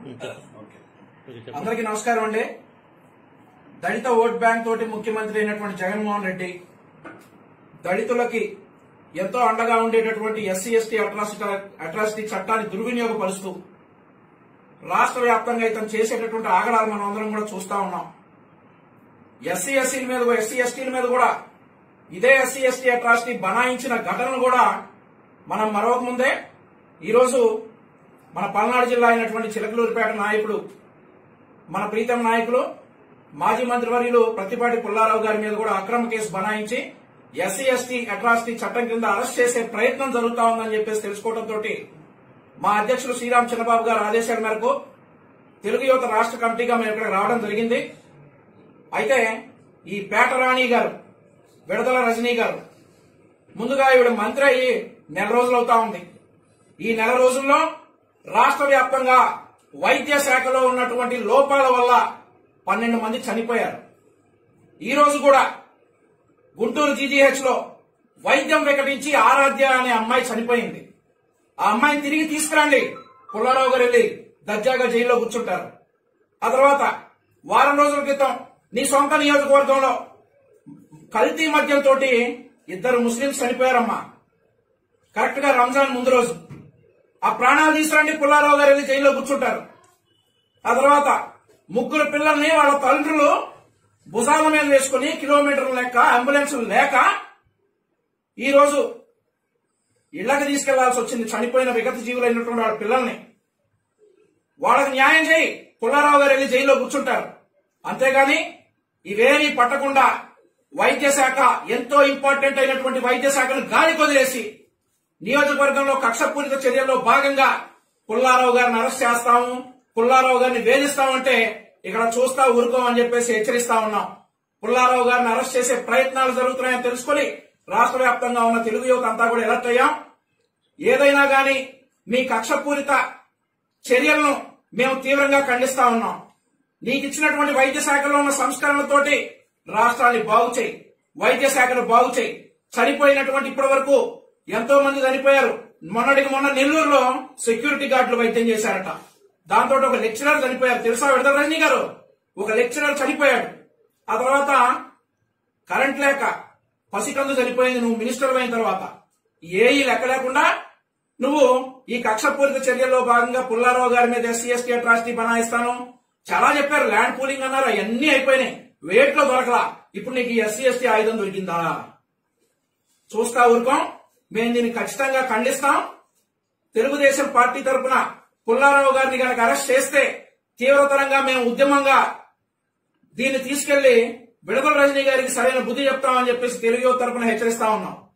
అందరికీ నమస్కారం అండి దళిత ఓట్ బ్యాంక్ తోటి ముఖ్యమంత్రి అయినటువంటి జగన్మోహన్ రెడ్డి దళితులకి ఎంతో అండగా ఉండేటటువంటి ఎస్సీ ఎస్టీ అట్రాసిటీ అట్రాసిటీ చట్టాన్ని దుర్వినియోగపరుస్తూ రాష్ట్ర వ్యాప్తంగా ఇతను చేసేటటువంటి ఆగడాలు మనం అందరం కూడా చూస్తా ఉన్నాం ఎస్సీ ఎస్సీల మీద ఎస్సీ ఎస్టీల మీద కూడా ఇదే ఎస్సీ ఎస్టీ అట్రాసిటీ బనాయించిన ఘటనలు కూడా మనం మరొక ముందే ఈరోజు మన పల్నాడు జిల్లా అయినటువంటి చిలకలూరుపేట నాయకుడు మన ప్రీతం నాయకులు మాజీ మంత్రివర్యులు ప్రతిపాటి పుల్లారావు గారి మీద కూడా అక్రమ కేసు బనాయించి ఎస్సీ ఎస్టీ అట్రాసిటీ చట్టం కింద అరెస్ట్ చేసే ప్రయత్నం జరుగుతా ఉందని చెప్పేసి తెలుసుకోవడంతో మా అధ్యక్షులు శ్రీరామ్ చంద్రబాబు గారి ఆదేశాల మేరకు తెలుగు యువత రాష్ట్ర కమిటీగా మేము ఇక్కడ రావడం జరిగింది అయితే ఈ పేటరాణి గారు విడదల రజనీ గారు ముందుగా ఈవిడ మంత్రి అయ్యి నెల రోజులు అవుతా ఉంది ఈ నెల రోజుల్లో రాష్ట్ర వ్యాప్తంగా వైద్య శాఖలో ఉన్నటువంటి లోపాల వల్ల పన్నెండు మంది చనిపోయారు ఈ రోజు కూడా గుంటూరు జీజీహెచ్ లో వైద్యం వికటించి ఆరాధ్య అనే అమ్మాయి చనిపోయింది ఆ అమ్మాయిని తిరిగి తీసుకురండి పుల్లారావు గారు వెళ్ళి దర్జాగా జైల్లో కూర్చుంటారు ఆ తర్వాత వారం రోజుల క్రితం నీ సొంత నియోజకవర్గంలో కల్తీ మద్యంతో ఇద్దరు ముస్లింస్ చనిపోయారమ్మా కరెక్ట్ గా రంజాన్ ముందు రోజు ఆ ప్రాణాలు తీసుకురండి పుల్లారావు గారు వెళ్ళి జైల్లో కూర్చుంటారు ఆ తర్వాత ముగ్గురు పిల్లల్ని వాళ్ళ తండ్రులు భుజాల మీద వేసుకుని కిలోమీటర్ల లెక్క అంబులెన్స్ లేక ఈ రోజు ఇళ్లకు తీసుకెళ్లాల్సి వచ్చింది చనిపోయిన విగత జీవులైనటువంటి వాళ్ళ పిల్లల్ని వాళ్ళకి న్యాయం చేయి పుల్లారావు గారు వెళ్ళి జైల్లో కూర్చుంటారు అంతేగాని ఇవేమీ పట్టకుండా వైద్య శాఖ ఎంతో ఇంపార్టెంట్ అయినటువంటి వైద్య శాఖను గాలి కొదిలేసి నియోజకవర్గంలో కక్షపూరిత చర్యల్లో భాగంగా పుల్లారావు గారిని అరెస్ట్ చేస్తాము పుల్లారావు గారిని వేధిస్తామంటే ఇక్కడ చూస్తా ఊరుకోమని చెప్పేసి హెచ్చరిస్తా ఉన్నాం పుల్లారావు గారిని అరెస్ట్ చేసే ప్రయత్నాలు జరుగుతున్నాయని తెలుసుకుని రాష్ట్ర వ్యాప్తంగా ఉన్న తెలుగు యువత అంతా కూడా ఎలర్ట్ అయ్యాం ఏదైనా గాని మీ కక్షపూరిత చర్యలను మేము తీవ్రంగా ఖండిస్తా ఉన్నాం నీకు ఇచ్చినటువంటి వైద్య శాఖలో ఉన్న సంస్కరణలతోటి రాష్ట్రాన్ని బాగు చేయి వైద్య శాఖను బాగు చేయి చనిపోయినటువంటి ఇప్పటి వరకు ఎంతో మంది చనిపోయారు మొన్నటికి మొన్న నెల్లూరులో సెక్యూరిటీ గార్డులు వైద్యం చేశారట దాంతో ఒక లెక్చరర్ చనిపోయారు తెలుసా విడత రజనీ గారు ఒక లెక్చరర్ చనిపోయాడు ఆ తర్వాత కరెంట్ లేక పసికందు చనిపోయింది నువ్వు మినిస్టర్ అయిన తర్వాత ఏఈ లెక్క లేకుండా నువ్వు ఈ కక్షపూరిత చర్యల్లో భాగంగా పుల్లారావు గారి మీద ఎస్సీ ఎస్టీ అట్రాసిటీ బనాయిస్తాను చాలా చెప్పారు ల్యాండ్ పూలింగ్ అన్నారు అవన్నీ అయిపోయినాయి వేట్లో దొరకలా ఇప్పుడు నీకు ఎస్సీ ఎస్టీ ఆయుధం దొరికిందా చూస్తా ఊరుకోం మేము దీన్ని ఖచ్చితంగా ఖండిస్తాం తెలుగుదేశం పార్టీ తరపున పుల్లారావు గారిని గనక అరెస్ట్ చేస్తే తీవ్రతరంగా మేము ఉద్యమంగా దీన్ని తీసుకెళ్లి విడదల రజనీ గారికి సరైన బుద్ధి చెప్తామని చెప్పేసి తెలుగు యువత తరపున హెచ్చరిస్తా ఉన్నాం